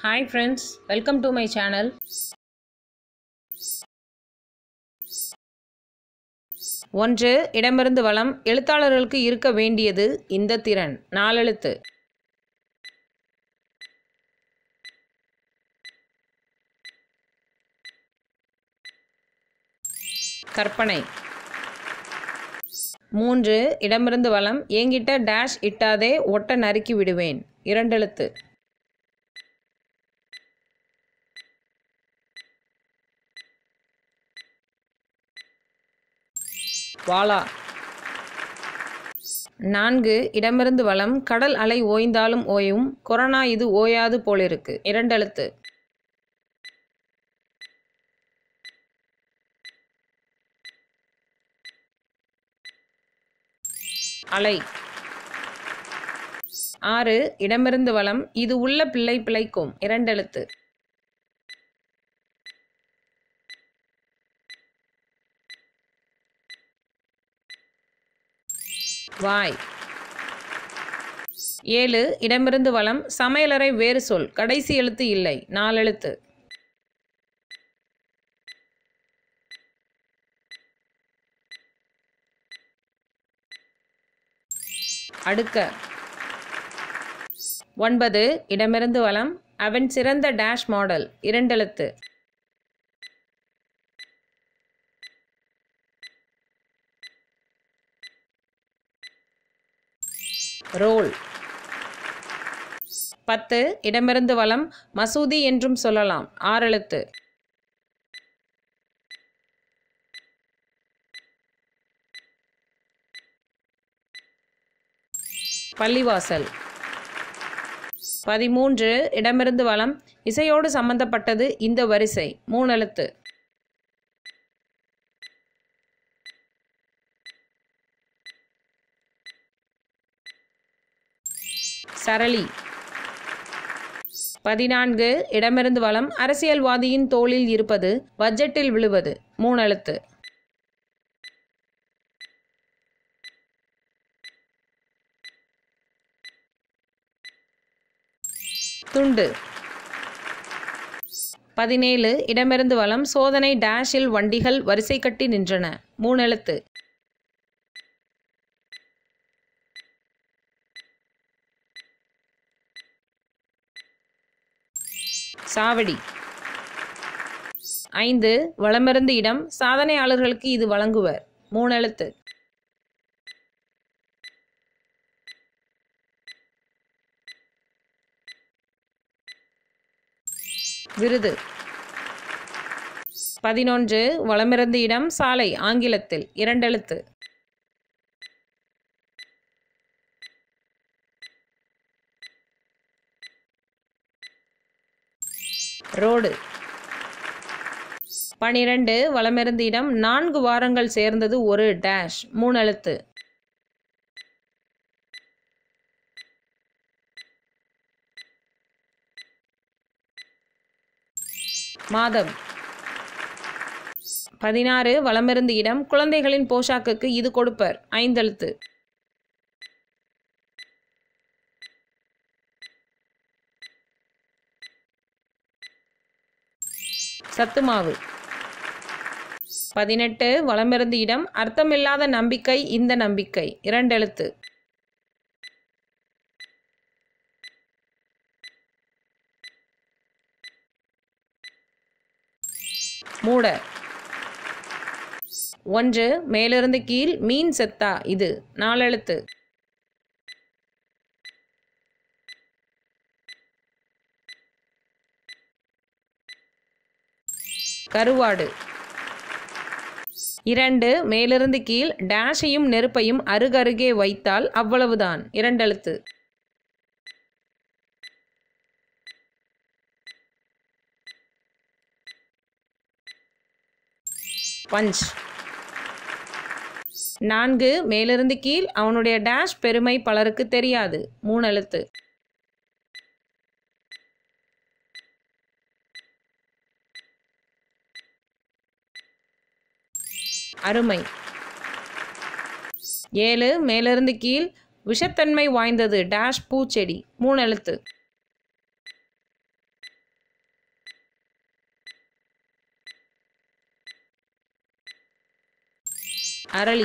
hi friends welcome to my channel ஒன்று இடமிருந்து வளம் எழுத்தாளர்களுக்கு இருக்க வேண்டியது இந்த திறன் நாலெழுத்து கற்பனை மூன்று இடமிருந்து வளம் என்கிட்ட டேஷ் இட்டாதே ஒட்ட நறுக்கி விடுவேன் இரண்டெழுத்து வாலா நான்கு இடமிருந்து வளம் கடல் அலை ஓய்ந்தாலும் ஓயும் கொரோனா இது ஓயாது போலிருக்கு இரண்டெழுத்து அலை ஆறு இடமிருந்து வளம் இது உள்ள பிள்ளை பிழைக்கும் இரண்டெழுத்து வாய் ஏழு இடமிருந்து வளம் சமையலறை வேறு சொல் கடைசி எழுத்து இல்லை நாலெழுத்து அடுக்க ஒன்பது இடமிருந்து வளம் அவன் சிறந்த டேஷ் மாடல் இரண்டெழுத்து ரோல் பத்து இடமிருந்து வளம் மசூதி என்றும் சொல்லலாம் ஆறெழுத்து பள்ளிவாசல் பதிமூன்று இடமிருந்து வளம் இசையோடு சம்பந்தப்பட்டது இந்த வரிசை மூணெழுத்து சரளி பதினான்கு இடமிருந்து வளம் அரசியல்வாதியின் தோளில் இருப்பது பட்ஜெட்டில் விழுவது மூணெழுத்து துண்டு பதினேழு இடமிருந்து வளம் சோதனை டேஷில் வண்டிகள் வரிசை கட்டி நின்றன மூணெழுத்து சாவடி ஐந்து வளமிருந்து இடம் சாதனையாளர்களுக்கு இது வழங்குவர் மூணெழுத்து விருது பதினொன்று வளமிருந்து இடம் சாலை ஆங்கிலத்தில் இரண்டெழுத்து ரோடு பனிரெண்டு வளமிருந்து இடம் நான்கு வாரங்கள் சேர்ந்தது ஒரு டேஷ் மூணெழுத்து மாதம் பதினாறு வளமிருந்து இடம் குழந்தைகளின் போஷாக்குக்கு இது கொடுப்பர் ஐந்தெழுத்து சத்துமாவு பதினெட்டு வளமிருந்து இடம் அர்த்தமில்லாத நம்பிக்கை இந்த நம்பிக்கை இரண்டெழுத்து மூட ஒன்று மேலிருந்து கீழ் மீன் செத்தா இது நாலெழுத்து கருவாடு இரண்டு மேலிருந்து கீழ் டேஷையும் நெருப்பையும் அருகருகே வைத்தால் அவ்வளவுதான் இரண்டெழுத்து பஞ்ச் நான்கு மேலிருந்து கீழ் அவனுடைய டேஷ் பெருமை பலருக்கு தெரியாது மூணெழுத்து அருமை ஏழு மேலிருந்து கீழ் விஷத்தன்மை வாய்ந்தது டேஷ் பூச்செடி மூணு எழுத்து அரளி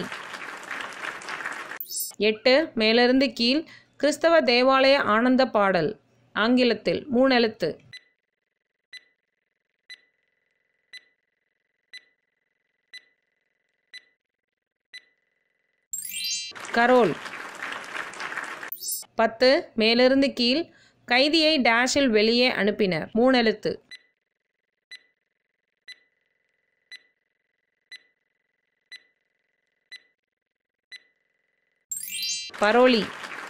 எட்டு மேலிருந்து கீழ் கிறிஸ்தவ தேவாலய ஆனந்த பாடல் ஆங்கிலத்தில் மூணு எழுத்து கரோல் பத்து மேலிருந்து கீழ் கைதியை டேஷில் வெளியே அனுப்பினர் மூணெழுத்து பரோலி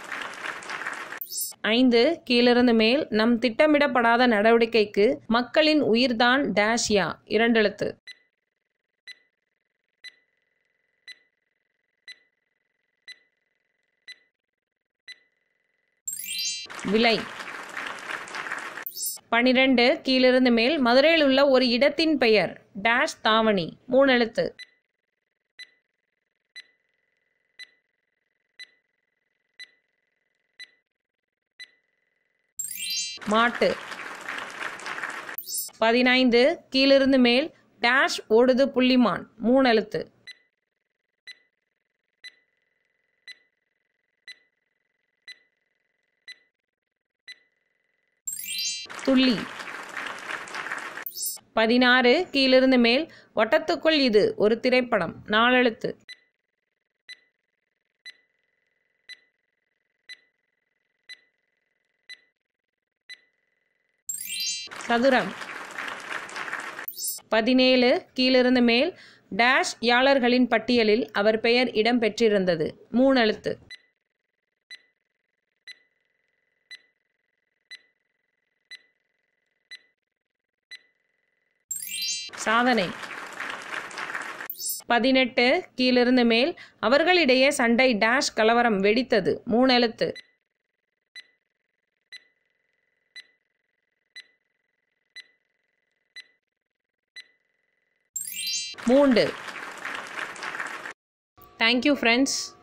ஐந்து கீழிருந்து மேல் நம் திட்டமிடப்படாத நடவடிக்கைக்கு மக்களின் உயிர்தான் டேஷ்யா இரண்டெழுத்து விலை பனிரெண்டு கீழிருந்து மேல் மதுரையில் உள்ள ஒரு இடத்தின் பெயர் டேஷ் தாவணி மூணெழுத்து மாட்டு பதினைந்து கீழிருந்து மேல் டேஷ் ஓடுது புள்ளிமான் மூணெழுத்து துள்ளி பதினாறு கீழிருந்து மேல் வட்டத்துக்குள் இது ஒரு திரைப்படம் நாலெழுத்து சதுரம் பதினேழு கீழிருந்து மேல் டேஷ் யாளர்களின் பட்டியலில் அவர் பெயர் இடம் பெற்றிருந்தது மூணெழுத்து சாதனை பதினெட்டு கீழிருந்து மேல் அவர்களிடையே சண்டை டேஷ் கலவரம் வெடித்தது மூணெழுத்து மூண்டு தேங்க்யூ ஃப்ரெண்ட்ஸ்